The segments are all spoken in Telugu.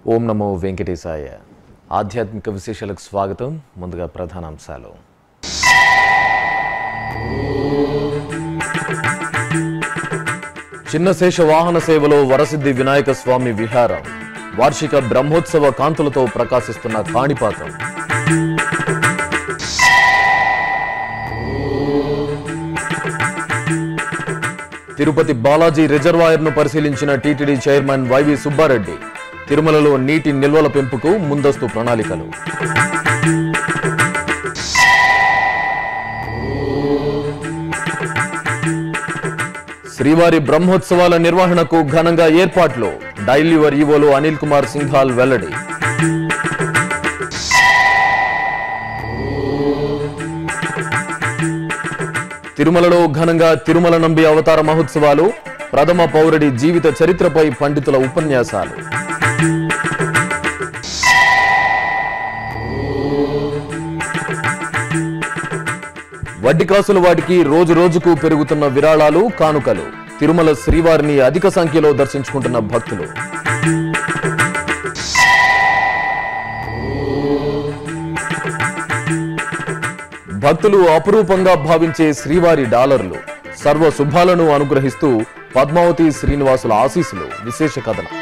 ఓం నమో వెంకటేశాయ ఆధ్యాత్మిక విశేషాలకు స్వాగతం ముందుగా ప్రధానాంశాలు చిన్నశేష వాహన సేవలో వరసిద్ధి వినాయక స్వామి విహారం వార్షిక బ్రహ్మోత్సవ కాంతులతో ప్రకాశిస్తున్న కాణిపాకం తిరుపతి బాలాజీ రిజర్వాయర్ను పరిశీలించిన టీటీడీ చైర్మన్ వైవి సుబ్బారెడ్డి తిరుమలలో నీటి నిల్వల పెంపుకు ముందస్తు ప్రణాళికలు శ్రీవారి బ్రహ్మోత్సవాల నిర్వహణకు ఘనంగా ఏర్పాట్లు డైలీవర్ ఈవోలు అనిల్ కుమార్ సింఘాల్ వెల్లడి తిరుమలలో ఘనంగా తిరుమల నంబి అవతార మహోత్సవాలు ప్రథమ పౌరుడి జీవిత చరిత్రపై పండితుల ఉపన్యాసాలు వడ్డీ కాసుల వాటికి రోజు రోజుకు పెరుగుతున్న విరాళాలు కానుకలు తిరుమల శ్రీవారిని అధిక సంఖ్యలో దర్శించుకుంటున్న భక్తులు భక్తులు అపురూపంగా భావించే శ్రీవారి డాలర్లు సర్వ శుభాలను అనుగ్రహిస్తూ పద్మావతి శ్రీనివాసుల ఆశీస్సులు విశేష కథనం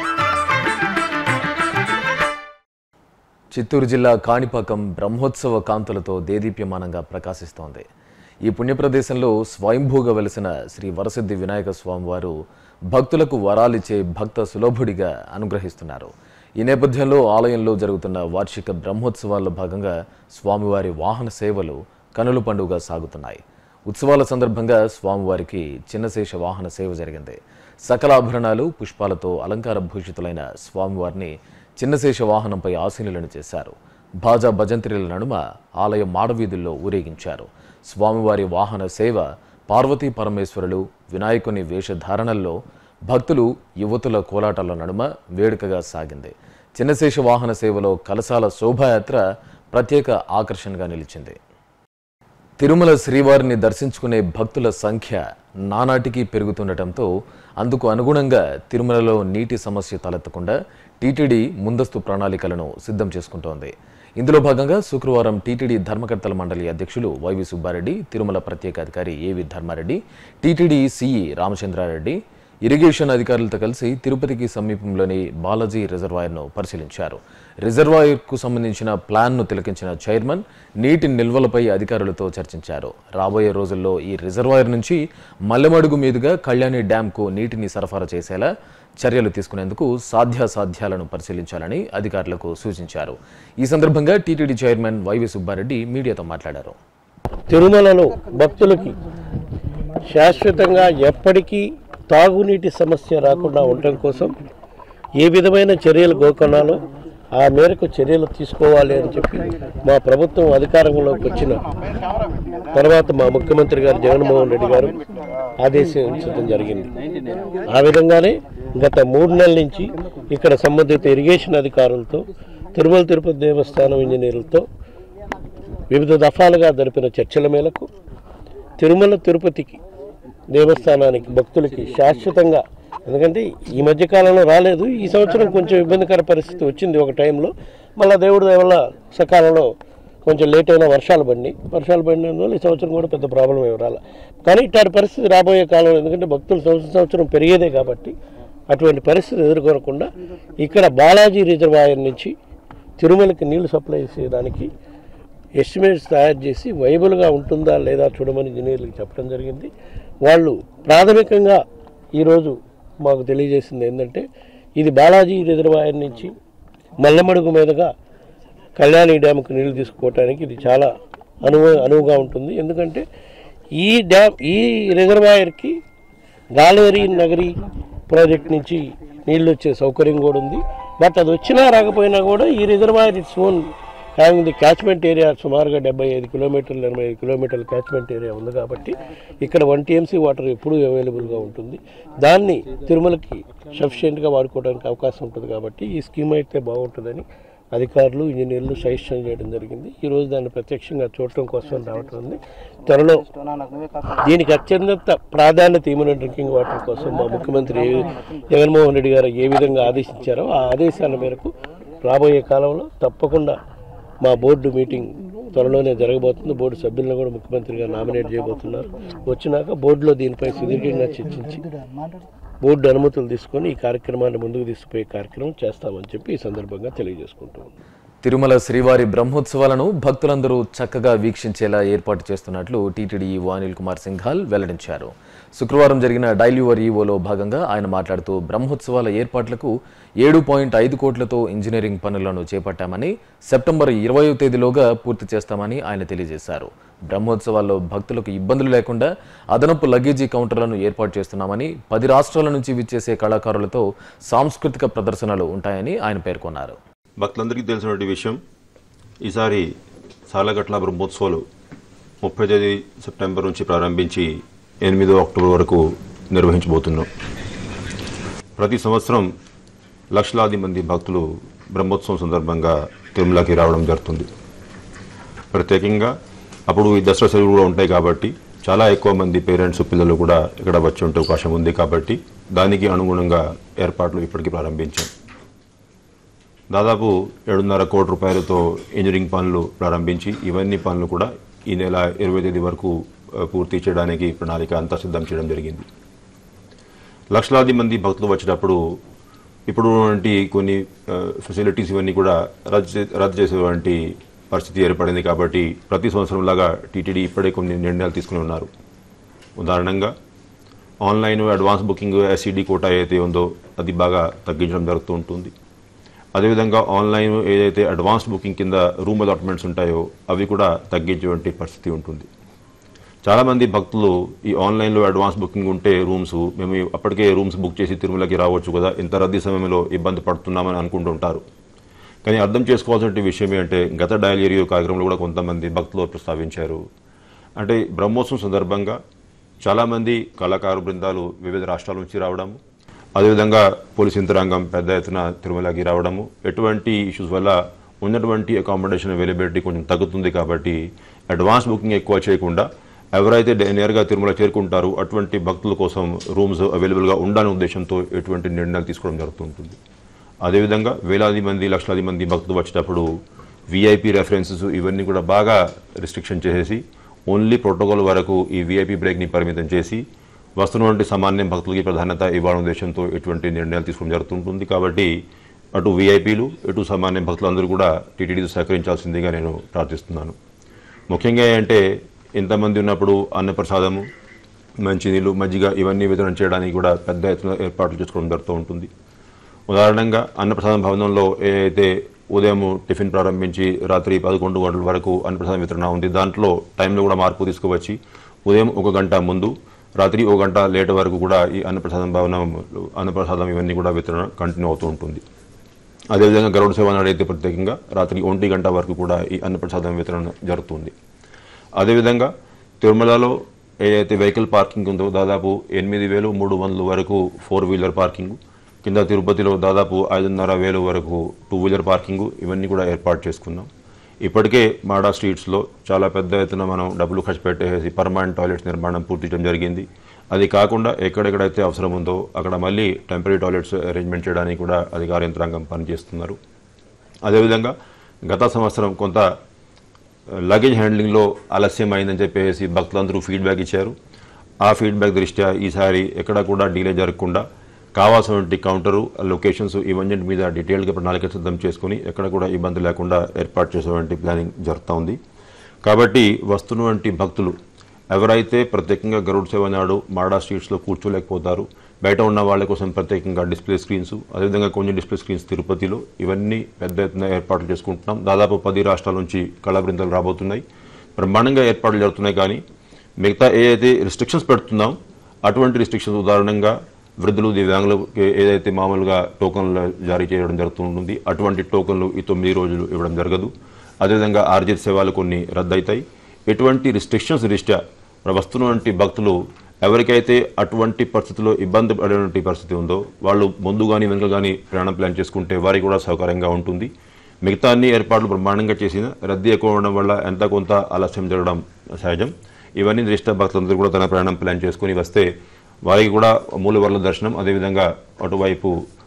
చిత్తూరు జిల్లా కాణిపాకం బ్రహ్మోత్సవ కాంతులతో దేదీప్యమానంగా ప్రకాశిస్తోంది ఈ పుణ్యప్రదేశంలో స్వయంభూగా వెలిసిన శ్రీ వరసిద్ధి వినాయక స్వామివారు భక్తులకు వరాలిచ్చే భక్త సులభుడిగా అనుగ్రహిస్తున్నారు ఈ నేపథ్యంలో ఆలయంలో జరుగుతున్న వార్షిక బ్రహ్మోత్సవాల్లో భాగంగా స్వామివారి వాహన సేవలు కనుల పండుగ సాగుతున్నాయి ఉత్సవాల సందర్భంగా స్వామివారికి చిన్నశేష వాహన సేవ జరిగింది సకల ఆభరణాలు పుష్పాలతో అలంకార భూషితులైన స్వామివారిని చిన్నశేష వాహనంపై ఆసీనులను చేశారు భాజా భజంత్రిల నడుమ ఆలయ మాడవీధుల్లో ఊరేగించారు స్వామివారి వాహన సేవ పార్వతీ పరమేశ్వరులు వినాయకుని వేషధారణల్లో భక్తులు యువతుల కోలాటాల నడుమ వేడుకగా సాగింది చిన్నశేష వాహన సేవలో కలశాల శోభాయాత్ర ప్రత్యేక ఆకర్షణగా నిలిచింది తిరుమల శ్రీవారిని దర్శించుకునే భక్తుల సంఖ్య నానాటికి పెరుగుతుండటంతో అందుకు అనుగుణంగా తిరుమలలో నీటి సమస్య తలెత్తకుండా టీటీడీ ముందస్తు ప్రణాళికలను సిద్ధం చేసుకుంటోంది ఇందులో భాగంగా శుక్రవారం టీటీడీ ధర్మకర్తల మండలి అధ్యక్షులు వైవి సుబ్బారెడ్డి తిరుమల ప్రత్యేక అధికారి AV Dharma Reddy TTD CE Ramachandra Reddy irrigation అధికారులతో కలిసి తిరుపతికి సమీపంలోని బాలాజీ రిజర్వాయర్ను పరిశీలించారు రిజర్వాయర్కు సంబంధించిన ప్లాన్ను తిలకించిన చైర్మన్ నీటి నిల్వలపై అధికారులతో చర్చించారు రాబోయే రోజుల్లో ఈ రిజర్వాయర్ నుంచి మల్లెమడుగు మీదుగా కళ్యాణి డ్యాంకు నీటిని సరఫరా చేసేలా చర్యలు తీసుకునేందుకు సాధ్యాసాధ్యాలను పరిశీలించాలని అధికారులకు సూచించారు ఈ సందర్భంగా టీటీడీ చైర్మన్ వైవి సుబ్బారెడ్డి మీడియాతో మాట్లాడారు తిరుమలలో భక్తులకి శాశ్వతంగా ఎప్పటికీ తాగునీటి సమస్య రాకుండా ఉండటం కోసం ఏ విధమైన చర్యలు గోకొనాలో ఆ మేరకు చర్యలు తీసుకోవాలి అని చెప్పి మా ప్రభుత్వం అధికారంలోకి వచ్చిన తర్వాత మా ముఖ్యమంత్రి గారు జగన్మోహన్ రెడ్డి గారు ఆదేశించడం జరిగింది ఆ విధంగానే గత మూడు నెలల నుంచి ఇక్కడ సంబంధిత ఇరిగేషన్ అధికారులతో తిరుమల తిరుపతి దేవస్థానం ఇంజనీర్లతో వివిధ దఫాలుగా జరిపిన చర్చల మేరకు తిరుమల తిరుపతికి దేవస్థానానికి భక్తులకి శాశ్వతంగా ఎందుకంటే ఈ మధ్య కాలంలో రాలేదు ఈ సంవత్సరం కొంచెం ఇబ్బందికర పరిస్థితి వచ్చింది ఒక టైంలో మళ్ళీ దేవుడి దయ వల్ల సకాలంలో కొంచెం లేట్ అయిన వర్షాలు పడినాయి వర్షాలు పడినందువల్ల ఈ సంవత్సరం కూడా పెద్ద ప్రాబ్లం ఏమి రాలే కానీ ఇట్లాంటి పరిస్థితి రాబోయే కాలంలో ఎందుకంటే భక్తులు సంవత్సరం సంవత్సరం పెరిగేదే కాబట్టి అటువంటి పరిస్థితి ఎదుర్కొనకుండా ఇక్కడ బాలాజీ రిజర్వాయర్ నుంచి తిరుమలకి నీళ్లు సప్లై చేసేదానికి ఎస్టిమేట్స్ తయారు చేసి వైబుల్గా ఉంటుందా లేదా చూడమని ఇంజనీర్లకు చెప్పడం జరిగింది వాళ్ళు ప్రాథమికంగా ఈరోజు మాకు తెలియజేసింది ఏంటంటే ఇది బాలాజీ రిజర్వాయర్ నుంచి మల్లమడుగు మీదుగా కళ్యాణి డ్యామ్కి నీళ్లు తీసుకోవటానికి ఇది చాలా అనువు అనువుగా ఉంటుంది ఎందుకంటే ఈ డ్యామ్ ఈ రిజర్వాయర్కి గాలేరి నగరి ప్రాజెక్ట్ నుంచి నీళ్ళు వచ్చే సౌకర్యం కూడా ఉంది బట్ అది వచ్చినా రాకపోయినా కూడా ఈ reservoir its own having the catchment area సుమారుగా డెబ్బై ఐదు కిలోమీటర్లు ఎనభై ఐదు కిలోమీటర్ల క్యాచ్మెంట్ ఏరియా ఉంది కాబట్టి ఇక్కడ వన్ టీఎంసీ వాటర్ ఎప్పుడూ అవైలబుల్గా ఉంటుంది దాన్ని తిరుమలకి సఫిషియెంట్గా వాడుకోవడానికి అవకాశం ఉంటుంది కాబట్టి ఈ స్కీమ్ అయితే బాగుంటుందని అధికారులు ఇంజనీర్లు సజెషన్ చేయడం జరిగింది ఈరోజు దాన్ని ప్రత్యక్షంగా చూడటం కోసం రావటం ఉంది త్వరలో దీనికి అత్యంత ప్రాధాన్యత ఇమ్యూనో డ్రింకింగ్ వాటర్ కోసం మా ముఖ్యమంత్రి ఏ- జగన్మోహన్ రెడ్డి గారు ఏ విధంగా ఆదేశించారో ఆ ఆదేశాల మేరకు రాబోయే కాలంలో తప్పకుండా మా బోర్డు మీటింగ్ త్వరలోనే జరగబోతుంది బోర్డు సభ్యులను కూడా ముఖ్యమంత్రిగా నామినేట్ చేయబోతున్నారు వచ్చినాక బోర్డులో దీనిపై సుదీర్ఘంగా చర్చించి బోర్డు అనుమతులు తీసుకొని ఈ కార్యక్రమాన్ని ముందుకు తీసుకుపోయే కార్యక్రమం చేస్తామని చెప్పి ఈ సందర్భంగా తెలియజేసుకుంటున్నాం తిరుమల శ్రీవారి బ్రహ్మోత్సవాలను భక్తులందరూ చక్కగా వీక్షించేలా ఏర్పాటు చేస్తున్నట్లు టీటీడీ ఈవో అనిల్ కుమార్ సింఘాల్ వెల్లడించారు శుక్రవారం జరిగిన డైల్యూవర్ ఈవోలో భాగంగా ఆయన మాట్లాడుతూ బ్రహ్మోత్సవాల ఏర్పాట్లకు ఏడు పాయింట్ ఐదు కోట్లతో ఇంజనీరింగ్ పనులను చేపట్టామని సెప్టెంబర్ ఇరవయో తేదీలోగా పూర్తి చేస్తామని ఆయన తెలియజేశారు బ్రహ్మోత్సవాల్లో భక్తులకు ఇబ్బందులు లేకుండా అదనపు లగేజీ కౌంటర్లను ఏర్పాటు చేస్తున్నామని పది రాష్ట్రాల నుంచి విచ్చేసే కళాకారులతో సాంస్కృతిక ప్రదర్శనలు ఉంటాయని ఆయన పేర్కొన్నారు భక్తులందరికీ తెలిసినటువంటి విషయం ఈసారి సాలగట్ల బ్రహ్మోత్సవాలు ముప్పై తేదీ సెప్టెంబర్ నుంచి ప్రారంభించి ఎనిమిదో అక్టోబర్ వరకు నిర్వహించబోతున్నాం ప్రతి సంవత్సరం లక్షలాది మంది భక్తులు బ్రహ్మోత్సవం సందర్భంగా తిరుమలకి రావడం జరుగుతుంది ప్రత్యేకంగా అప్పుడు ఈ దసరా సెలవులు కూడా ఉంటాయి కాబట్టి చాలా ఎక్కువ మంది పేరెంట్స్ పిల్లలు కూడా ఇక్కడ వచ్చి ఉంటే అవకాశం ఉంది కాబట్టి దానికి అనుగుణంగా ఏర్పాట్లు ఇప్పటికీ ప్రారంభించాం దాదాపు ఏడున్నర కోటి రూపాయలతో ఇంజనీరింగ్ పనులు ప్రారంభించి ఇవన్నీ పనులు కూడా ఈ నెల ఇరవై తేదీ వరకు ఆ, పూర్తి చేయడానికి ప్రణాళిక అంతా సిద్ధం చేయడం జరిగింది లక్షలాది మంది భక్తులు వచ్చేటప్పుడు ఇప్పుడు ఉన్నటువంటి కొన్ని ఫెసిలిటీస్ ఇవన్నీ కూడా రద్దు చే- రద్దు చేసేటువంటి పరిస్థితి ఏర్పడింది కాబట్టి ప్రతి సంవత్సరం లాగా టీటీడీ ఇప్పుడే కొన్ని నిర్ణయాలు తీసుకుని ఉన్నారు ఉదాహరణంగా online advance booking SCD quota ఏదైతే ఉందో అది బాగా తగ్గించడం జరుగుతూ ఉంటుంది అదేవిధంగా ఆన్లైన్ ఏదైతే అడ్వాన్స్ బుకింగ్ కింద రూమ్ అలాట్మెంట్స్ ఉంటాయో అవి కూడా తగ్గించేటువంటి పరిస్థితి ఉంటుంది చాలామంది భక్తులు ఈ ఆన్లైన్లో అడ్వాన్స్ బుకింగ్ ఉంటే రూమ్స్ మేము అప్పటికే రూమ్స్ బుక్ చేసి తిరుమలకి రావచ్చు కదా ఇంత రద్దీ సమయంలో ఇబ్బంది పడుతున్నామని అనుకుంటుంటారు కానీ అర్థం చేసుకోవాల్సిన విషయం ఏంటంటే గత డయల్ ఏరియో కార్యక్రమంలో కూడా కొంతమంది భక్తులు ప్రస్తావించారు అంటే బ్రహ్మోత్సవం సందర్భంగా చాలామంది కళాకారు బృందాలు వివిధ రాష్ట్రాల నుంచి రావడము అదేవిధంగా పోలీస్ యంత్రాంగం పెద్ద ఎత్తున తిరుమలకి రావడము ఎటువంటి ఇష్యూస్ వల్ల ఉన్నటువంటి అకామిడేషన్ అవైలబిలిటీ కొంచెం తగ్గుతుంది కాబట్టి అడ్వాన్స్ బుకింగ్ ఎక్కువ చేయకుండా ఎవరైతే డే- నేరుగా తిరుమల చేరుకుంటారో అటువంటి భక్తుల కోసం రూమ్స్ అవైలబుల్గా ఉండాలనే ఉద్దేశంతో ఎటువంటి నిర్ణయాలు తీసుకోవడం జరుగుతుంటుంది అదేవిధంగా వేలాది మంది లక్షలాది మంది భక్తులు వచ్చేటప్పుడు విఐపి రెఫరెన్సెస్ ఇవన్నీ కూడా బాగా రిస్ట్రిక్షన్ చేసేసి ఓన్లీ ప్రోటోకాల్ వరకు ఈ విఐపి బ్రేక్ని పరిమితం చేసి వస్తున్నటువంటి సామాన్య భక్తులకి ప్రాధాన్యత ఇవ్వాలనే ఉద్దేశంతో ఎటువంటి నిర్ణయాలు తీసుకోవడం జరుగుతుంటుంది కాబట్టి అటు విఐపీలు ఇటు సామాన్య భక్తులందరూ కూడా టీటీడీతో సహకరించాల్సిందిగా నేను ప్రార్థిస్తున్నాను ముఖ్యంగా ఏంటంటే ఇంతమంది ఉన్నప్పుడు అన్నప్రసాదము మంచినీళ్ళు మజ్జిగ ఇవన్నీ వితరణ చేయడానికి కూడా పెద్ద ఎత్తున ఏర్పాట్లు చేసుకోవడం జరుగుతూ ఉంటుంది ఉదాహరణంగా అన్నప్రసాదం భవనంలో ఏదైతే ఉదయం టిఫిన్ ప్రారంభించి రాత్రి పదకొండు గంటల వరకు అన్నప్రసాదం వితరణ ఉంది దాంట్లో టైంలో కూడా మార్పు తీసుకువచ్చి ఉదయం ఒక గంట ముందు రాత్రి ఒక గంట లేట్ వరకు కూడా ఈ అన్నప్రసాదం భవనం అన్నప్రసాదం ఇవన్నీ కూడా వితరణ కంటిన్యూ అవుతూ ఉంటుంది అదేవిధంగా గరుడ సేవ నాడు అయితే ప్రత్యేకంగా రాత్రి ఒంటి గంట వరకు కూడా ఈ అన్నప్రసాదం వితరణ జరుగుతుంది అదేవిధంగా తిరుమలలో ఏదైతే వెహికల్ పార్కింగ్ ఉందో దాదాపు ఎనిమిది వేలు మూడు వందల వరకు ఫోర్ వీలర్ పార్కింగ్ కింద తిరుపతిలో దాదాపు ఐదున్నర వేలు వరకు టూ వీలర్ పార్కింగ్ ఇవన్నీ కూడా ఏర్పాటు చేసుకున్నాం ఇప్పటికే మాడా స్ట్రీట్స్లో చాలా పెద్ద ఎత్తున మనం డబ్బులు ఖర్చు పెట్టేసి పర్మనెంట్ టాయిలెట్స్ నిర్మాణం పూర్తి చేయడం జరిగింది అది కాకుండా ఎక్కడెక్కడైతే అవసరం ఉందో అక్కడ మళ్ళీ టెంపరీ టాయిలెట్స్ అరేంజ్మెంట్ చేయడానికి కూడా అధికార యంత్రాంగం పనిచేస్తున్నారు అదేవిధంగా గత సంవత్సరం కొంత లగేజ్ హ్యాండ్లింగ్లో ఆలస్యం అయిందని చెప్పేసి భక్తులందరూ ఫీడ్బ్యాక్ ఇచ్చారు ఆ ఫీడ్బ్యాక్ దృష్ట్యా ఈసారి ఎక్కడ కూడా డీలే జరగకుండా కావాల్సినటువంటి కౌంటరు లొకేషన్స్ ఇవన్నీ మీద డీటెయిల్గా ప్రణాళిక సిద్ధం చేసుకుని ఎక్కడ కూడా ఇబ్బంది లేకుండా ఏర్పాటు చేసేటువంటి ప్లానింగ్ జరుగుతూ ఉంది కాబట్టి వస్తున్నటువంటి భక్తులు ఎవరైతే ప్రత్యేకంగా గరుడ సేవ నాడు మాడా స్ట్రీట్స్లో కూర్చోలేకపోతారు బయట ఉన్న వాళ్ళ కోసం ప్రత్యేకంగా డిస్ప్లే స్క్రీన్స్ అదేవిధంగా కొన్ని డిస్ప్లే స్క్రీన్స్ తిరుపతిలో ఇవన్నీ పెద్ద ఎత్తున ఏర్పాట్లు చేసుకుంటున్నాం దాదాపు పది రాష్ట్రాల నుంచి కళా బృందాలు రాబోతున్నాయి బ్రహ్మాండంగా ఏర్పాట్లు జరుగుతున్నాయి కానీ మిగతా ఏదైతే రిస్ట్రిక్షన్స్ పెడుతున్నాం అటువంటి రిస్ట్రిక్షన్స్ ఉదాహరణంగా వృద్ధులు దివ్యాంగులకు ఏదైతే మామూలుగా టోకన్లు జారీ చేయడం జరుగుతుంటుంది అటువంటి టోకన్లు ఈ తొమ్మిది రోజులు ఇవ్వడం జరగదు అదేవిధంగా ఆర్జిత సేవలు కొన్ని రద్దవుతాయి ఎటువంటి రిస్ట్రిక్షన్స్ దృష్ట్యా వస్తున్నటువంటి భక్తులు ఎవరికైతే అటువంటి పరిస్థితుల్లో ఇబ్బంది పడేటువంటి పరిస్థితి ఉందో వాళ్ళు ముందు కానీ వెనుక కానీ ప్రయాణం ప్లాన్ చేసుకుంటే వారికి కూడా సౌకర్యంగా ఉంటుంది మిగతా అన్ని ఏర్పాట్లు బ్రహ్మాండంగా చేసిన రద్దీ ఎక్కువ ఉండడం వల్ల ఎంత కొంత ఆలస్యం జరగడం సహజం ఇవన్నీ దృష్ట్యా భక్తులందరూ కూడా తన ప్రయాణం ప్లాన్ చేసుకుని వస్తే వారికి కూడా మూలవర్ల దర్శనం అదేవిధంగా అటువైపు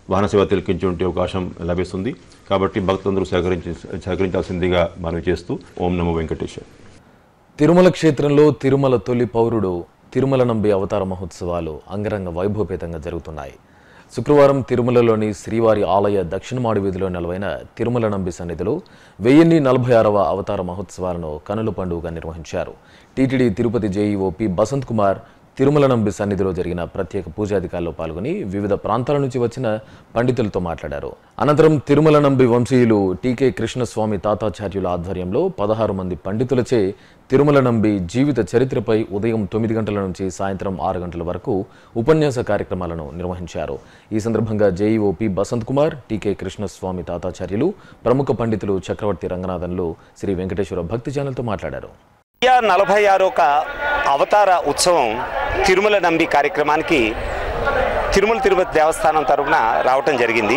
వాహన సేవ తిలకించే అవకాశం లభిస్తుంది కాబట్టి భక్తులందరూ సహకరించి సహకరించాల్సిందిగా మనవి చేస్తూ ఓం నమో వెంకటేశ్వర తిరుమల క్షేత్రంలో తిరుమల తొలి పౌరుడు తిరుమల నంబి అవతార మహోత్సవాలు అంగరంగ వైభవపేతంగా జరుగుతున్నాయి శుక్రవారం తిరుమలలోని శ్రీవారి ఆలయ దక్షిణమాడి వీధిలో నెలవైన తిరుమల నంబి సన్నిధిలో వెయ్యిన్ని నలభై ఆరవ అవతార మహోత్సవాలను కనుల పండుగగా నిర్వహించారు TTD Tirupati JEO P Basanth Kumar Tirumala Nambi సన్నిధిలో జరిగిన ప్రత్యేక పూజాధికారులు పాల్గొని వివిధ ప్రాంతాల నుంచి వచ్చిన పండితులతో మాట్లాడారు అనంతరం తిరుమల నంబి వంశీయులు టీకే కృష్ణస్వామి తాతాచార్యుల ఆధ్వర్యంలో పదహారు మంది పండితులచే తిరుమల నంబి జీవిత చరిత్రపై ఉదయం తొమ్మిది గంటల నుంచి సాయంత్రం ఆరు గంటల వరకు ఉపన్యాస కార్యక్రమాలను నిర్వహించారు ఈ సందర్భంగా JEO P Basanth Kumar TK Krishnaswamy Tatacharyulu ప్రముఖ పండితులు చక్రవర్తి రంగనాథన్లు శ్రీ వెంకటేశ్వర భక్తి ఛానల్తో మాట్లాడారు యా నలభై ఆరొక అవతార ఉత్సవం తిరుమల నంబి కార్యక్రమానికి తిరుమల తిరుపతి దేవస్థానం తరపున రావటం జరిగింది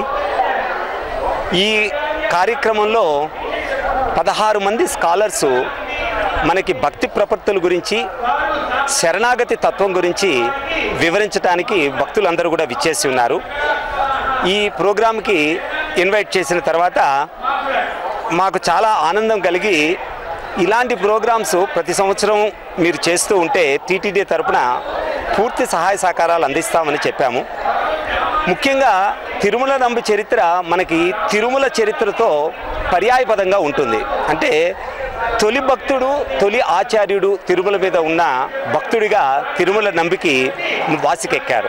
ఈ కార్యక్రమంలో పదహారు మంది స్కాలర్సు మనకి భక్తి ప్రపత్తుల గురించి శరణాగతి తత్వం గురించి వివరించడానికి భక్తులందరూ కూడా విచ్చేసి ఉన్నారు ఈ ప్రోగ్రాంకి ఇన్వైట్ చేసిన తర్వాత మాకు చాలా ఆనందం కలిగి ఇలాంటి ప్రోగ్రామ్స్ ప్రతి సంవత్సరం మీరు చేస్తూ ఉంటే టీటీడీ తరపున పూర్తి సహాయ సహకారాలు అందిస్తామని చెప్పాము ముఖ్యంగా తిరుమల నంబి చరిత్ర మనకి తిరుమల చరిత్రతో పర్యాయపదంగా ఉంటుంది అంటే తొలి భక్తుడు తొలి ఆచార్యుడు తిరుమల మీద ఉన్న భక్తుడిగా తిరుమల నంబికి వాసికెక్కారు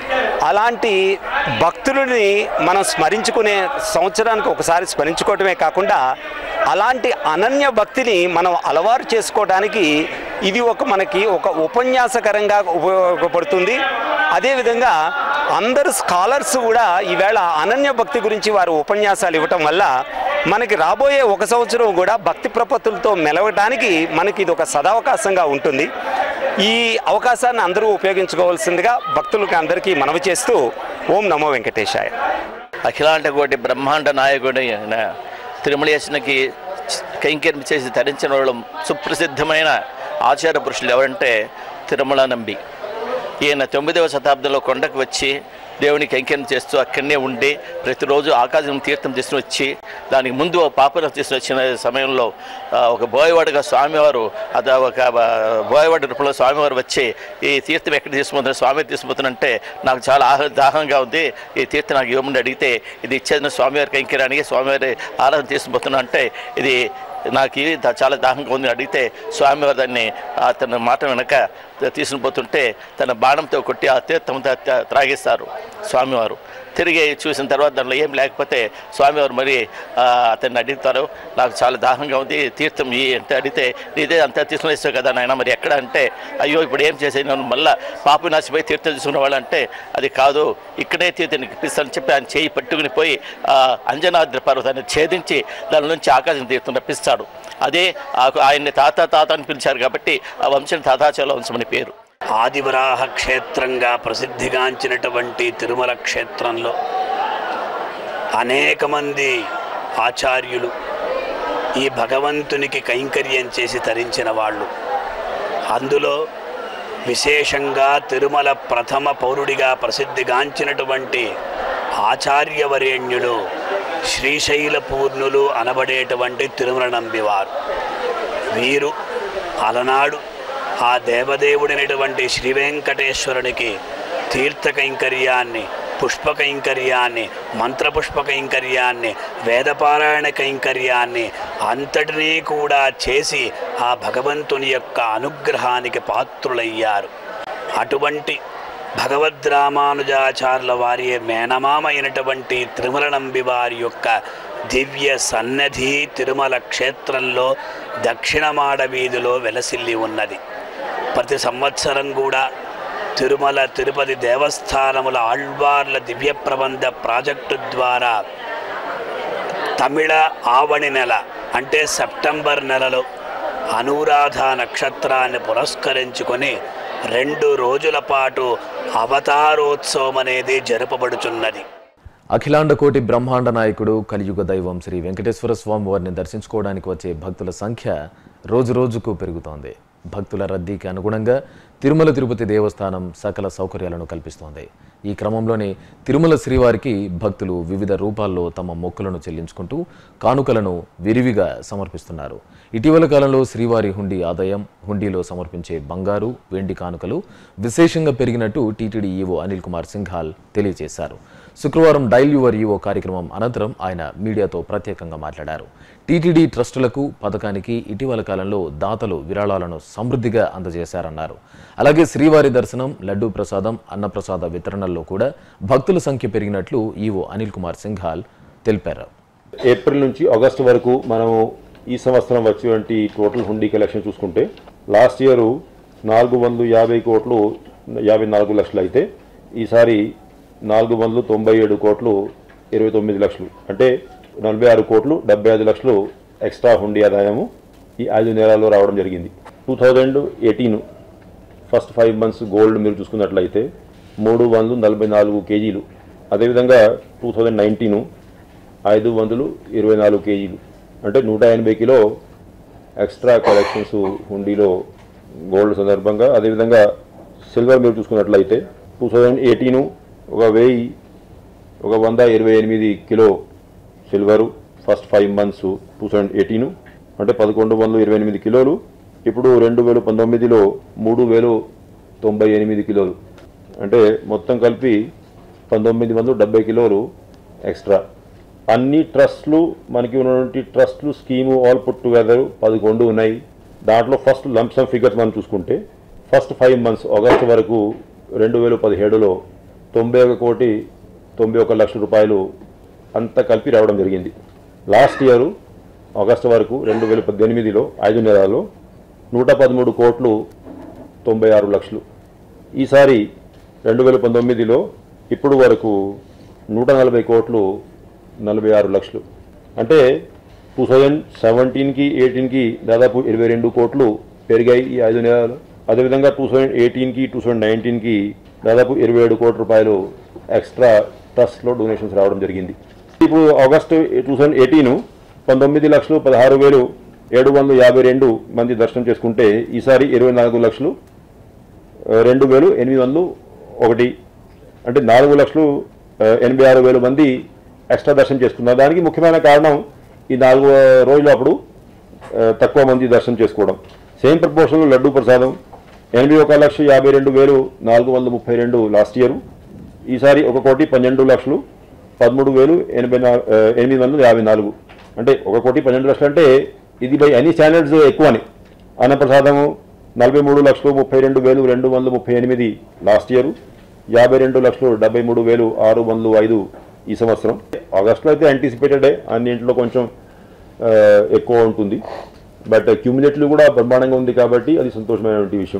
అలాంటి భక్తులని మనం స్మరించుకునే సంవత్సరానికి ఒకసారి స్మరించుకోవటమే కాకుండా అలాంటి అనన్య భక్తిని మనం అలవాటు చేసుకోవడానికి ఇది ఒక మనకి ఒక ఉపన్యాసకరంగా ఉపయోగపడుతుంది అదేవిధంగా అందరు స్కాలర్స్ కూడా ఈవేళ అనన్య భక్తి గురించి వారు ఉపన్యాసాలు ఇవ్వటం వల్ల మనకి రాబోయే ఒక సంవత్సరం కూడా భక్తి ప్రపత్తులతో మెలవటానికి మనకి ఇది ఒక సదవకాశంగా ఉంటుంది ఈ అవకాశాన్ని అందరూ ఉపయోగించుకోవాల్సిందిగా భక్తులకు అందరికీ మనవి చేస్తూ ఓం నమో వెంకటేశాయ అఖిలాండ కోటి బ్రహ్మాండ నాయకుడు అయిన తిరుమలేశనకి కైంకర్యం చేసి ధరించిన వాళ్ళు సుప్రసిద్ధమైన ఆచార పురుషులు ఎవరంటే తిరుమల నంబి ఈయన తొమ్మిదవ శతాబ్దంలో కొండకు వచ్చి దేవునికి కైంకర్యం చేస్తూ అక్కడనే ఉండి ప్రతిరోజు ఆకాశం తీర్థం తీసుకుని వచ్చి దానికి ముందు పాపన తీసుకుని వచ్చిన సమయంలో ఆ, ఒక బోయవాడుగా స్వామివారు అది ఒక ఆ, బోయవాడి రూపంలో స్వామివారు వచ్చి ఈ తీర్థం ఎక్కడ తీసుకుపోతున్నారు స్వామి తీసుకుపోతున్నంటే నాకు చాలా ఆహ దాహంగా ఉంది ఈ తీర్థం నాకు ఇవ్వమని అడిగితే ఇది ఇచ్చేది స్వామివారి కైంకర్యానికి స్వామివారి ఆరాధన తీసుకుపోతున్నా అంటే ఇది నాకు ఇది దా- చాలా దాహంగా ఉంది అడిగితే స్వామివారు దాన్ని అతని మాట వెనక తీసుకుని పోతుంటే తన బాణంతో కొట్టి ఆ తీర్థం తా- తా- త్రాగిస్తారు స్వామివారు తిరిగి చూసిన తర్వాత దానిలో ఏం లేకపోతే స్వామివారు మరి ఆ, అతన్ని అడుగుతారు నాకు చాలా దాహంగా ఉంది తీర్థం ఈ అంటే అడిగితే ఇదే అంతా తీసుకుని వేస్తావు కదా నాయన మరి ఎక్కడ అంటే అయ్యో ఇప్పుడు ఏం చేసేది నేను మళ్ళీ పాపి నాశిపోయి తీర్థం తీసుకున్న వాళ్ళు అంటే అది కాదు ఇక్కడే తీర్థం ఇప్పిస్తానని చెప్పి ఆయన చేయి పట్టుకుని పోయి ఆ, అంజనాద్రి పర్వతాన్ని ఛేదించి దాని నుంచి ఆకాశం తీర్థం రప్పిస్తాడు అదే ఆ- ఆయన్ని తాత తాత అని పిలిచారు కాబట్టి ఆ వంశం తాతాచల వంశం అని పేరు ఆదివరాహ క్షేత్రంగా ప్రసిద్ధిగాంచినటువంటి తిరుమల క్షేత్రంలో అనేక మంది ఆచార్యులు ఈ భగవంతునికి కైంకర్యం చేసి తరించిన వాళ్ళు అందులో విశేషంగా తిరుమల ప్రథమ పౌరుడిగా ప్రసిద్ధిగాంచినటువంటి ఆచార్యవరేణ్యులు శ్రీశైల పూర్ణులు అనబడేటువంటి తిరుమల నంబివారు వీరు అలనాడు ఆ దేవదేవుడైనటువంటి శ్రీ వెంకటేశ్వరునికి తీర్థ కైంకర్యాన్ని పుష్ప కైంకర్యాన్ని మంత్రపుష్ప కైంకర్యాన్ని వేదపారాయణ కైంకర్యాన్ని అంతటినీ కూడా చేసి ఆ భగవంతుని యొక్క అనుగ్రహానికి పాత్రులయ్యారు అటువంటి భగవద్ రామానుజాచార్యుల వారి మేనమామ అయినటువంటి తిరుమల నంబి వారి యొక్క దివ్య సన్నధి తిరుమల క్షేత్రంలో దక్షిణమాడ వీధిలో వెలసిల్లి ఉన్నది ప్రతి సంవత్సరం కూడా తిరుమల తిరుపతి దేవస్థానముల ఆళ్వార్ల దివ్య ప్రబంధ ప్రాజెక్టు ద్వారా తమిళ ఆవణి నెల అంటే సెప్టెంబర్ నెలలో అనురాధ నక్షత్రాన్ని పురస్కరించుకొని రెండు రోజుల పాటు అవతారోత్సవం అనేది జరపబడుచున్నది అఖిలాండ కోటి బ్రహ్మాండ నాయకుడు కలియుగ దైవం శ్రీ వెంకటేశ్వర స్వామి వారిని దర్శించుకోవడానికి వచ్చే భక్తుల సంఖ్య రోజు రోజుకు పెరుగుతోంది భక్తుల రద్దీకి అనుగుణంగా తిరుమల తిరుపతి దేవస్థానం సకల సౌకర్యాలను కల్పిస్తోంది ఈ క్రమంలోనే తిరుమల శ్రీవారికి భక్తులు వివిధ రూపాల్లో తమ మొక్కులను చెల్లించుకుంటూ కానుకలను విరివిగా సమర్పిస్తున్నారు ఇటీవల కాలంలో శ్రీవారి హుండీ ఆదాయం హుండీలో సమర్పించే బంగారు వెండి కానుకలు విశేషంగా పెరిగినట్టు టీటీడీ ఈవో అనిల్ కుమార్ సింఘాల్ తెలియజేశారు శుక్రవారం డైల్ యువర్ ఈవో కార్యక్రమం అనంతరం ఆయన మీడియాతో ప్రత్యేకంగా మాట్లాడారు టీటీడీ ట్రస్టులకు పథకానికి ఇటీవల కాలంలో దాతలు విరాళాలను సమృద్ధిగా అందజేశారన్నారు అలాగే శ్రీవారి దర్శనం లడ్డూ ప్రసాదం అన్నప్రసాద వితరణల్లో కూడా భక్తుల సంఖ్య పెరిగినట్లు ఈవో అనిల్ కుమార్ సింఘాల్ తెలిపారు ఏప్రిల్ నుంచి ఆగస్టు వరకు మనము ఈ సంవత్సరం వచ్చేటువంటి టోటల్ హుండీ కలెక్షన్ చూసుకుంటే లాస్ట్ ఇయర్ నాలుగు వందలు యాభై కోట్లు యాభై నాలుగు లక్షలు అయితే ఈసారి నాలుగు వందలు తొంభై ఏడు కోట్లు ఇరవై తొమ్మిది లక్షలు అంటే నలభై ఆరు కోట్లు డెబ్బై ఐదు లక్షలు ఎక్స్ట్రా హుండీ ఆదాయము ఈ ఐదు నెలల్లో రావడం జరిగింది two thousand eighteen first five months gold మీరు చూసుకున్నట్లయితే మూడు వందలు నలభై నాలుగు కేజీలు అదేవిధంగా టూ థౌజండ్ నైన్టీను ఐదు వందలు ఇరవై నాలుగు కేజీలు అంటే నూట ఎనభై కిలో ఎక్స్ట్రా కలెక్షన్స్ హుండీలో గోల్డ్ సందర్భంగా అదేవిధంగా సిల్వర్ మీరు చూసుకున్నట్లయితే టూ థౌజండ్ ఎయిటీను ఒక వెయ్యి ఒక వంద ఇరవై ఎనిమిది kilo silver first five months two thousand eighteen అంటే పదకొండు వందలు ఇరవై ఎనిమిది కిలోలు ఇప్పుడు రెండు వేలు పంతొమ్మిదిలో మూడు వేలు తొంభై ఎనిమిది కిలోలు అంటే మొత్తం కలిపి పంతొమ్మిది వందలు డెబ్బై కిలోలు ఎక్స్ట్రా అన్ని ట్రస్ట్లు మనకి ఉన్నటువంటి ట్రస్ట్లు స్కీము ఆల్ పుట్ టుగెదర్ పదకొండు ఉన్నాయి దాంట్లో ఫస్ట్ లంప్సమ్ ఫిగర్స్ మనం చూసుకుంటే ఫస్ట్ ఫైవ్ మంత్స్ ఆగస్టు వరకు రెండు వేల పదిహేడులో తొంభై ఒక కోటి తొంభై ఒక లక్షల రూపాయలు అంతా కలిపి రావడం జరిగింది లాస్ట్ ఇయర్ ఆగస్టు వరకు రెండు వేల పద్దెనిమిదిలో ఐదు నెలల్లో నూట పదమూడు కోట్లు తొంభై ఆరు లక్షలు ఈసారి రెండు వేల పంతొమ్మిదిలో ఇప్పుడు వరకు నూట నలభై కోట్లు నలభై ఆరు లక్షలు అంటే టూ థౌజండ్ సెవెంటీన్కి ఎయిటీన్కి దాదాపు ఇరవై రెండు కోట్లు పెరిగాయి ఈ ఐదు నెలలు అదేవిధంగా టూ థౌజండ్ ఎయిటీన్కి టూ థౌజండ్ నైన్టీన్కి దాదాపు ఇరవై ఏడు కోట్ల రూపాయలు ఎక్స్ట్రా ట్రస్ట్లో డొనేషన్స్ రావడం జరిగింది ఇప్పుడు ఆగస్టు టూ థౌజండ్ ఎయిటీన్ పంతొమ్మిది లక్షలు పదహారు వేలు ఏడు వందల యాభై రెండు మంది దర్శనం చేసుకుంటే ఈసారి ఇరవై నాలుగు లక్షలు ఆ, రెండు వేలు ఎనిమిది వందలు ఒకటి అంటే నాలుగు లక్షలు ఆ, ఎనభై ఆరు వేల మంది ఎక్స్ట్రా దర్శనం చేసుకున్నారు దానికి ముఖ్యమైన కారణం ఈ నాలుగు రోజులు అప్పుడు ఆ, తక్కువ మంది దర్శనం చేసుకోవడం సేమ్ ప్రపోర్షన్లో లడ్డూ ప్రసాదం ఎనభై ఒక లక్ష యాభై రెండు వేలు నాలుగు వందల ముప్పై రెండు లాస్ట్ ఇయర్ ఈసారి ఒక కోటి పన్నెండు లక్షలు పదమూడు వేలు ఎనభై నా ఆ, ఎనిమిది వందల యాభై నాలుగు అంటే ఒక కోటి పన్నెండు లక్షలు అంటే ఇది బై అన్ని స్టాండర్డ్స్ ఎక్కువని అన్నప్రసాదము నలభై మూడు లక్షలు ముప్పై రెండు వేలు రెండు వందల ముప్పై ఎనిమిది లాస్ట్ ఇయర్ యాభై రెండు లక్షలు డెబ్బై మూడు వేలు ఆరు వందలు ఐదు ఈ సంవత్సరం ఆగస్టులో అయితే యాంటిసిపేటెడే అన్నింటిలో కొంచెం ఆ, ఎక్కువ ఉంటుంది బట్ క్యూమిలేట్లు కూడా బ్రహ్మాండంగా ఉంది కాబట్టి అది సంతోషమైనటువంటి విషయం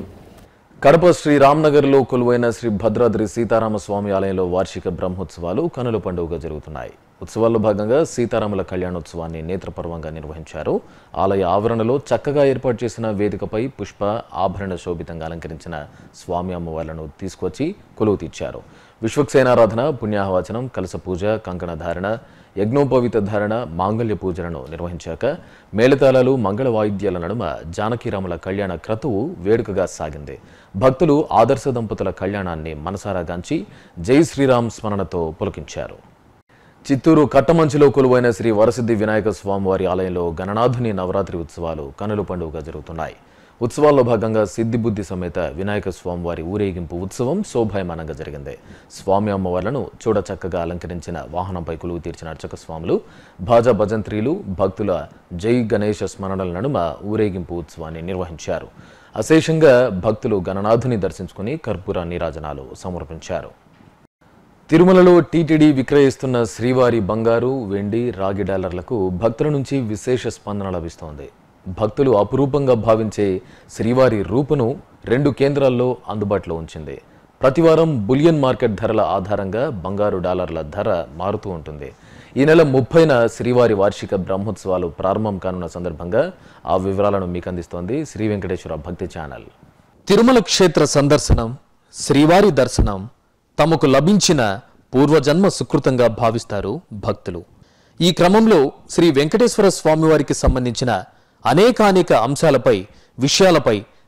కడప శ్రీ రామ్నగర్లో కొలువైన శ్రీ భద్రాద్రి సీతారామ స్వామి ఆలయంలో వార్షిక బ్రహ్మోత్సవాలు కనుల పండుగగా జరుగుతున్నాయి ఉత్సవాల్లో భాగంగా సీతారాముల కళ్యాణోత్సవాన్ని నేత్రపర్వంగా నిర్వహించారు ఆలయ ఆవరణలో చక్కగా ఏర్పాటు చేసిన వేదికపై పుష్ప ఆభరణ శోభితంగా అలంకరించిన స్వామి అమ్మవార్లను తీసుకొచ్చి కొలువు తీర్చారు విశ్వక్సేనారాధన పుణ్యాహవచనం కలస పూజ కంకణ ధారణ యజ్ఞోపవిత ధారణ మాంగళ్య పూజలను నిర్వహించాక మేళతాళాలు మంగళ వాయిద్యాల నడుమ జానకీరాముల కళ్యాణ క్రతువు వేడుకగా సాగింది భక్తులు ఆదర్శ దంపతుల కళ్యాణాన్ని మనసారా గాంచి జై శ్రీరామ్ స్మరణతో పులకించారు చిత్తూరు కట్టమంచిలో కొలువైన శ్రీ వరసిద్ధి వినాయక స్వామివారి ఆలయంలో గణనాథుని నవరాత్రి ఉత్సవాలు కనుల పండుగగా జరుగుతున్నాయి ఉత్సవాల్లో భాగంగా సిద్ధిబుద్ధి సమేత వినాయక స్వామివారి ఊరేగింపు ఉత్సవం శోభాయమానంగా జరిగింది స్వామి అమ్మవార్లను చూడ చక్కగా అలంకరించిన వాహనంపై కొలువు తీర్చిన అర్చక స్వాములు భాజా భజంత్రీలు భక్తుల జై గణేష స్మరణల నడుమ ఊరేగింపు ఉత్సవాన్ని నిర్వహించారు అశేషంగా భక్తులు గణనాథుని దర్శించుకుని కర్పూర నీరాజనాలు సమర్పించారు తిరుమలలో టీటీడీ విక్రయిస్తున్న శ్రీవారి బంగారు వెండి రాగి డాలర్లకు భక్తుల నుంచి విశేష స్పందన లభిస్తోంది భక్తులు అపురూపంగా భావించే శ్రీవారి రూపును రెండు కేంద్రాల్లో అందుబాటులో ఉంచింది ప్రతివారం బులియన్ మార్కెట్ ధరల ఆధారంగా బంగారు డాలర్ల ధర మారుతూ ఉంటుంది ఈ నెల ముప్పైన శ్రీవారి వార్షిక బ్రహ్మోత్సవాలు ప్రారంభం కానున్న సందర్భంగా ఆ వివరాలను మీకు అందిస్తోంది శ్రీ వెంకటేశ్వర భక్తి ఛానల్ తిరుమల క్షేత్ర సందర్శనం శ్రీవారి దర్శనం తమకు లభించిన పూర్వజన్మ సుకృతంగా భావిస్తారు భక్తులు ఈ క్రమంలో శ్రీ వెంకటేశ్వర స్వామివారికి సంబంధించిన అనేకానేక అంశాలపై విషయాలపై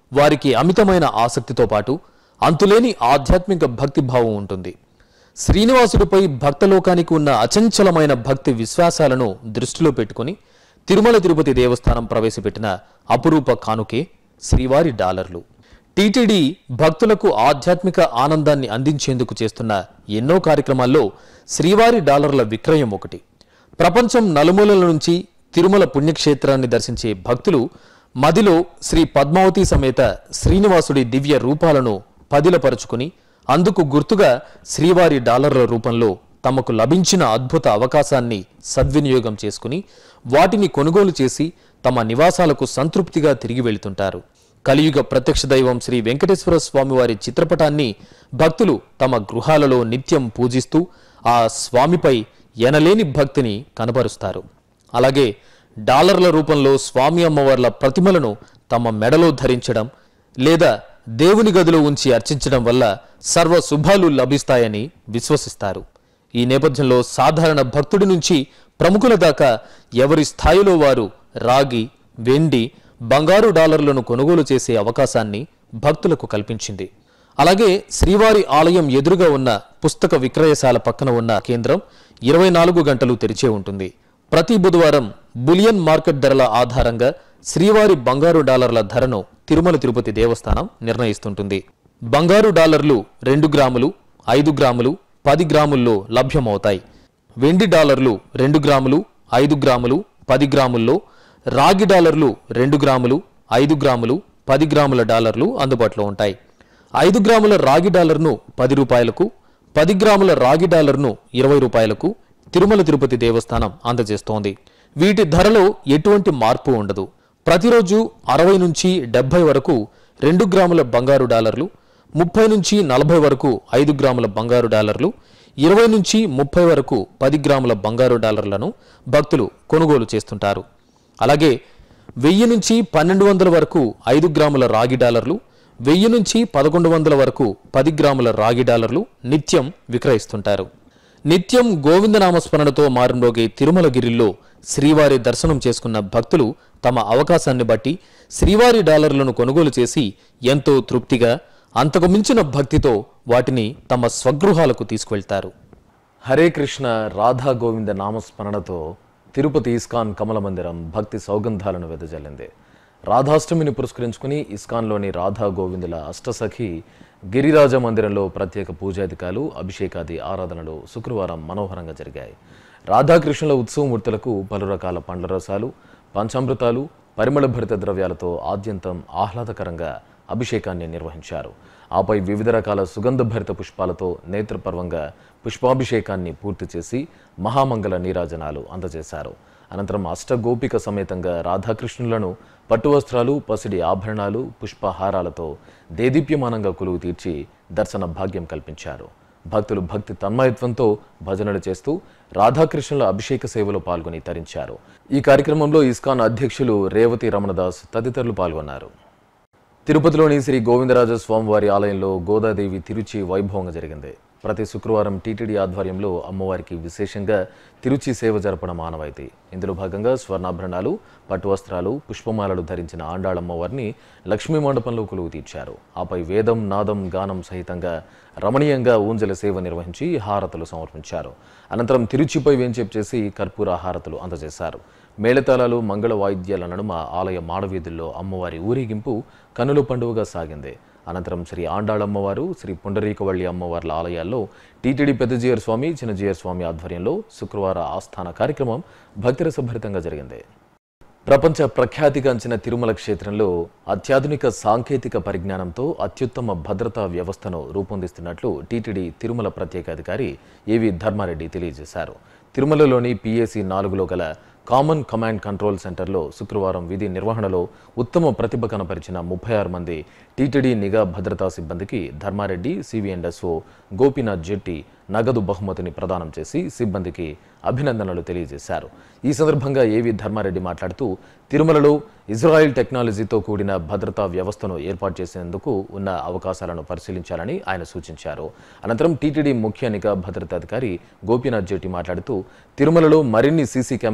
వారికి అమితమైన ఆసక్తితో పాటు అంతులేని ఆధ్యాత్మిక భక్తి భావం ఉంటుంది శ్రీనివాసుడిపై భక్తలోకానికి ఉన్న అచంచలమైన భక్తి విశ్వాసాలను దృష్టిలో పెట్టుకుని తిరుమల తిరుపతి దేవస్థానం ప్రవేశపెట్టిన అపురూప కానుకే శ్రీవారి డాలర్లు టీటీడీ భక్తులకు ఆధ్యాత్మిక ఆనందాన్ని అందించేందుకు చేస్తున్న ఎన్నో కార్యక్రమాల్లో శ్రీవారి డాలర్ల విక్రయం ఒకటి ప్రపంచం నలుమూలల నుంచి తిరుమల పుణ్యక్షేత్రాన్ని దర్శించే భక్తులు మదిలో శ్రీ పద్మావతి సమేత శ్రీనివాసుడి దివ్య రూపాలను పదిలపరుచుకుని అందుకు గుర్తుగా శ్రీవారి డాలర్ల రూపంలో తమకు లభించిన అద్భుత అవకాశాన్ని సద్వినియోగం చేసుకుని వాటిని కొనుగోలు చేసి తమ నివాసాలకు సంతృప్తిగా తిరిగి వెళుతుంటారు కలియుగ ప్రత్యక్ష దైవం శ్రీ వెంకటేశ్వర స్వామివారి చిత్రపటాన్ని భక్తులు తమ గృహాలలో నిత్యం పూజిస్తూ ఆ స్వామిపై ఎనలేని భక్తిని కనబరుస్తారు అలాగే డాలర్ల రూపంలో స్వామి అమ్మవార్ల ప్రతిమలను తమ మెడలో ధరించడం లేదా దేవుని గదిలో ఉంచి అర్చించడం వల్ల సర్వ శుభాలు లభిస్తాయని విశ్వసిస్తారు ఈ నేపథ్యంలో సాధారణ భక్తుడి నుంచి ప్రముఖుల దాకా ఎవరి స్థాయిలో వారు రాగి వెండి బంగారు డాలర్లను కొనుగోలు చేసే అవకాశాన్ని భక్తులకు కల్పించింది అలాగే శ్రీవారి ఆలయం ఎదురుగా ఉన్న పుస్తక విక్రయశాల పక్కన ఉన్న కేంద్రం ఇరవై నాలుగు గంటలు తెరిచే ఉంటుంది ప్రతి బుధవారం బులియన్ మార్కెట్ ధరల ఆధారంగా శ్రీవారి బంగారు డాలర్ల ధరను తిరుమల తిరుపతి దేవస్థానం నిర్ణయిస్తుంటుంది బంగారు డాలర్లు రెండు గ్రాములు ఐదు గ్రాములు పది గ్రాముల్లో లభ్యమవుతాయి వెండి డాలర్లు రెండు గ్రాములు ఐదు గ్రాములు పది గ్రాముల్లో రాగి డాలర్లు రెండు గ్రాములు ఐదు గ్రాములు పది గ్రాముల డాలర్లు అందుబాటులో ఉంటాయి ఐదు గ్రాముల రాగి డాలర్ను పది రూపాయలకు పది గ్రాముల రాగి డాలర్ను ఇరవై రూపాయలకు తిరుమల తిరుపతి దేవస్థానం అందజేస్తోంది వీటి ధరలో ఎటువంటి మార్పు ఉండదు ప్రతిరోజు అరవై నుంచి డెబ్బై వరకు రెండు గ్రాముల బంగారు డాలర్లు ముప్పై నుంచి నలభై వరకు ఐదు గ్రాముల బంగారు డాలర్లు ఇరవై నుంచి ముప్పై వరకు పది గ్రాముల బంగారు డాలర్లను భక్తులు కొనుగోలు చేస్తుంటారు అలాగే వెయ్యి నుంచి పన్నెండు వందల వరకు ఐదు గ్రాముల రాగి డాలర్లు వెయ్యి నుంచి పదకొండు వందల వరకు పది గ్రాముల రాగి డాలర్లు నిత్యం విక్రయిస్తుంటారు నిత్యం గోవిందనామస్మరణతో మారుమోగే తిరుమలగిరిలో శ్రీవారి దర్శనం చేసుకున్న భక్తులు తమ అవకాశాన్ని బట్టి శ్రీవారి డాలర్లను కొనుగోలు చేసి ఎంతో తృప్తిగా అంతకు మించిన భక్తితో వాటిని తమ స్వగృహాలకు తీసుకువెళ్తారు హరే కృష్ణ రాధా గోవింద నామస్మరణతో తిరుపతి ఇస్కాన్ కమల మందిరం భక్తి సౌగంధాలను వెదజల్లింది రాధాష్టమిని పురస్కరించుకుని ఇస్కాన్లోని రాధా గోవిందుల అష్టసఖి గిరిరాజ మందిరంలో ప్రత్యేక పూజాధికాలు అభిషేకాది ఆరాధనలు శుక్రవారం మనోహరంగా జరిగాయి రాధాకృష్ణుల ఉత్సవమూర్తులకు పలు రకాల పండ్ల రసాలు పంచామృతాలు పరిమళ భరిత ద్రవ్యాలతో ఆద్యంతం ఆహ్లాదకరంగా అభిషేకాన్ని నిర్వహించారు ఆపై వివిధ రకాల సుగంధ భరిత పుష్పాలతో నేత్రపర్వంగా పుష్పాభిషేకాన్ని పూర్తి చేసి మహామంగళ నీరాజనాలు అందజేశారు అనంతరం అష్టగోపిక సమేతంగా రాధాకృష్ణులను పట్టు వస్త్రాలు పసిడి ఆభరణాలు పుష్పహారాలతో దేదీప్యమానంగా కొలువు తీర్చి దర్శన భాగ్యం కల్పించారు భక్తులు భక్తి తన్మయత్వంతో భజనలు చేస్తూ రాధాకృష్ణుల అభిషేక సేవలో పాల్గొని తరించారు ఈ కార్యక్రమంలో ఇస్కాన్ అధ్యక్షులు రేవతి రమణదాస్ తదితరులు పాల్గొన్నారు తిరుపతిలోని శ్రీ గోవిందరాజ స్వామివారి ఆలయంలో గోదాదేవి తిరుచి వైభవంగా జరిగింది ప్రతి శుక్రవారం టీటీడీ ఆధ్వర్యంలో అమ్మవారికి విశేషంగా తిరుచి సేవ జరపడం ఆనవాయితీ ఇందులో భాగంగా స్వర్ణాభరణాలు పట్టు వస్త్రాలు పుష్పమాలలు ధరించిన ఆండాళమ్మవారిని లక్ష్మీ మండపంలో కొలువు తీర్చారు ఆపై వేదం నాదం గానం సహితంగా రమణీయంగా ఊంజల సేవ నిర్వహించి హారతులు సమర్పించారు అనంతరం తిరుచిపై వేంచేపు చేసి కర్పూర హారతులు అందజేశారు మేళతాళాలు మంగళ వాయిద్యాల నడుమ ఆలయ మాడవీధుల్లో అమ్మవారి ఊరేగింపు కనుల పండుగగా సాగింది అనంతరం శ్రీ ఆండాళమ్మవారు శ్రీ పుండరీకవల్లి అమ్మవార్ల ఆలయాల్లో టీటీడీ పెద్దజీయర్ స్వామి చిన్నజీయర్ స్వామి ఆధ్వర్యంలో శుక్రవార ఆస్థాన కార్యక్రమం భక్తిరసభరితంగా జరిగింది ప్రపంచ ప్రఖ్యాతిగాంచిన తిరుమల క్షేత్రంలో అత్యాధునిక సాంకేతిక పరిజ్ఞానంతో అత్యుత్తమ భద్రతా వ్యవస్థను రూపొందిస్తున్నట్లు టీటీడీ తిరుమల ప్రత్యేక అధికారి ఏవి ధర్మారెడ్డి తెలియజేశారు తిరుమలలోని పిఏసి నాలుగులో గల కామన్ కమాండ్ కంట్రోల్ సెంటర్లో శుక్రవారం విధి నిర్వహణలో ఉత్తమ ప్రతిభ కనపరిచిన ముప్పై ఆరు మంది టీటీడీ నిఘా భద్రతా సిబ్బందికి ధర్మారెడ్డి సివిఎండ్ఎస్ఓ గోపీనాథ్ జెట్టి నగదు బహుమతిని ప్రదానం చేసి సిబ్బందికి అభినందనలు తెలియజేశారు ఈ సందర్భంగా ఏవి ధర్మారెడ్డి మాట్లాడుతూ తిరుమలలో ఇజ్రాయెల్ టెక్నాలజీతో కూడిన భద్రతా వ్యవస్థను ఏర్పాటు చేసేందుకు ఉన్న అవకాశాలను పరిశీలించాలని ఆయన సూచించారు అనంతరం టీటీడీ ముఖ్య నిఘా భద్రతాధికారి గోపీనాథ్ జెట్టి మాట్లాడుతూ తిరుమలలో మరిన్ని సీసీ కెమెరాలను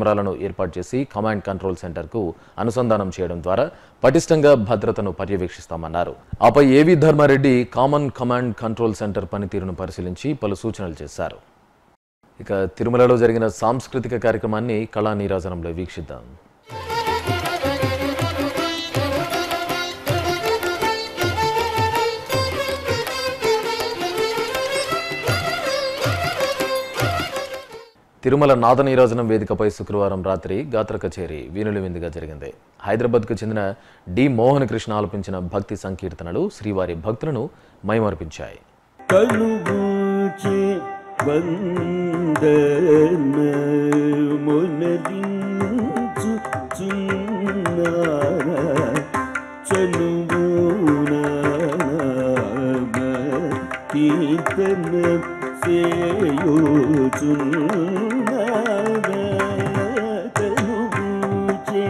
ఏర్పాటు చేసి కమాండ్ కంట్రోల్ సెంటర్కు అనుసంధానం చేయడం ద్వారా పటిష్టంగా భద్రతను పర్యవేక్షిస్తామన్నారు ఆపై AV Dharma Reddy common command control centre పనితీరును పరిశీలించి పలు సూచనలు చేశారు ఇక తిరుమలలో జరిగిన సాంస్కృతిక కార్యక్రమాన్ని కళా నీరాజనంలో వీక్షిద్దాం తిరుమల నాద నీరాజనం వేదికపై శుక్రవారం రాత్రి గాత్ర కచేరీ వీణుల విందుగా జరిగింది హైదరాబాద్కు చెందిన డి మోహన్ కృష్ణ ఆలపించిన భక్తి సంకీర్తనలు శ్రీవారి భక్తులను మైమర్పించాయి కలుగుచే వందన మునరించు చున్నారా చనువున కీర్తన సేయోచున్నారా కలుగుచే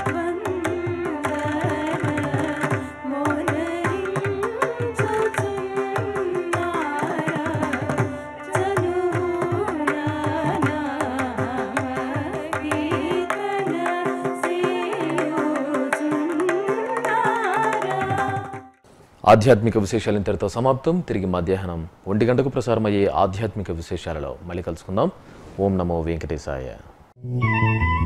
ఆధ్యాత్మిక విశేషాలు ఇంతటితో సమాప్తం తిరిగి మధ్యాహ్నం ఒంటి గంటకు ప్రసారమయ్యే ఆధ్యాత్మిక విశేషాలలో మళ్ళీ కలుసుకుందాం ఓం నమో వెంకటేశాయ